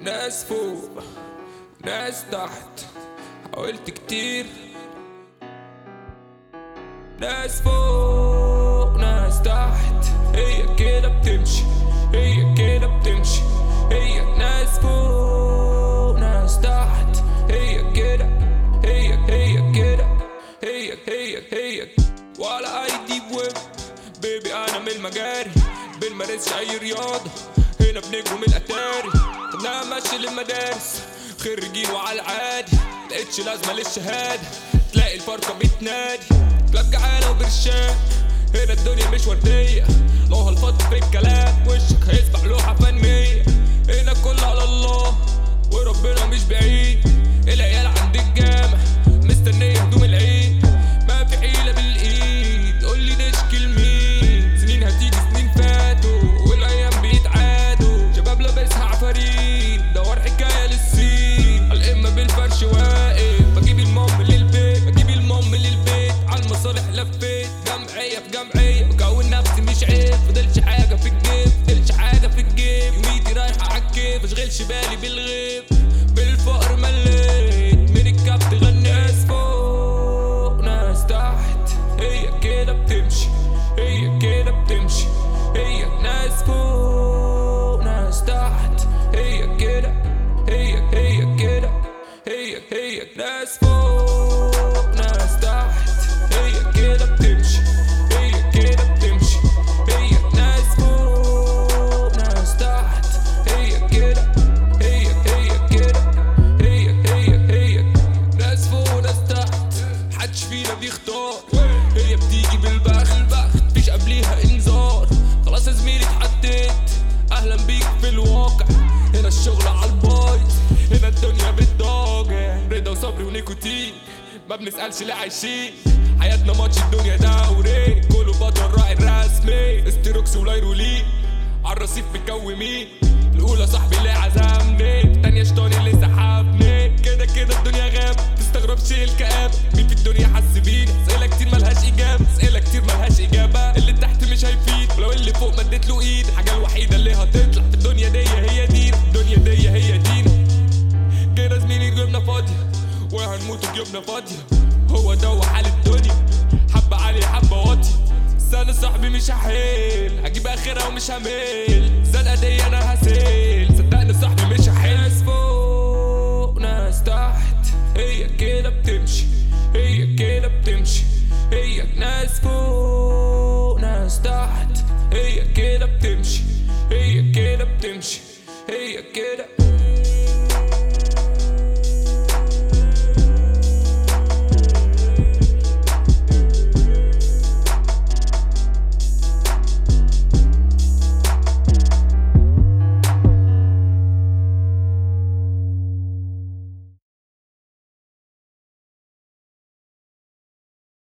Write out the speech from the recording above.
ناس فوق ناس تحت حاولت كتير ناس فوق ناس تحت هي كده بتمشي هي كده بتمشي هي ناس فوق ناس تحت هي كده هي هي كده هي هي هي ولا اي ديب ويب بيبي انا من المجاري بنمارسش اي رياضه هنا بنجروا من الاتاري خدناها ماشي للمدارس خريجين وعلى العادي لقيتش لازمه للشهاده تلاقي الفرقه بتنادي كلاب جعانه وبرشام هنا الدنيا مش ورديه لو هالفض في الكلام وشك هيسبح لوحه فنيه هنا كله على الله وربنا مش بعيد العيال عند الجامع مستنيه هدوم العيد ما في حيله بالايد قول لي نشكي لمين سنين هتيجي سنين فاتوا والايام بيتعادوا شباب لابسها عفاريت دور حكايه للسين الامه بالفرش واقف بجيب المام للبيت بجيب المام للبيت على المصالح لفيت جمعيه في جمعيه بكون نفسي مش عيب فضلش حاجه في الجيب فضلش حاجه في الجيب يوميتي رايحه عالكيف اشغلش بالي بالغيب بالفقر مليت من الكبت غنيت ناس فوق ناس تحت هي كده بتمشي هي كده بتمشي هي ناس فوق ناس تحت هي كده هي هي كده هي هي ناس فوق ناس تحت هي كده بتمشي هي كده بتمشي هي ناس فوق ناس تحت هي كده هي هي كده هي هي هي ناس فوق ناس تحت محدش فينا بيختار هي بتيجي بالبخت البخت مفيش قبليها انذار خلاص يا زميلي اتحديت اهلا بيك في الواقع هنا الشغل على البايظ هنا الدنيا بتضاجع رضا وصبري ونيكوتين ما بنسألش ليه عايشين حياتنا ماتش الدنيا دوري كله بطل راعي الرسمي استروكس ولايرولين عالرصيف مكومين الاولى صاحبي اللي عزمني التانية شطاني اللي سحبني كده كده الدنيا غاب تستغربش الكآبة مين في الدنيا حس بينا اسئلة كتير ملهاش اجابة اسئلة كتير ملهاش اجابة اللي تحت مش هيفيد ولو اللي فوق مديت له ايد الحاجة الوحيدة اللي هتطلع في الدنيا دي هي دينا الدنيا دي هي دينا جينا زميلي جبنا فاضية وهنموت وجبنا فاضية هو ده هو حال الدنيا حبة عالية حبة واطية بس انا صاحبي مش هحيل هجيب اخرها ومش هميل الزنقة دي انا هسيل صدقني صاحبي مش هحيل ناس فوق ناس تحت هي كده بتمشي هي كده بتمشي هي ناس فوق ناس تحت هي كده بتمشي هي كده بتمشي هي كده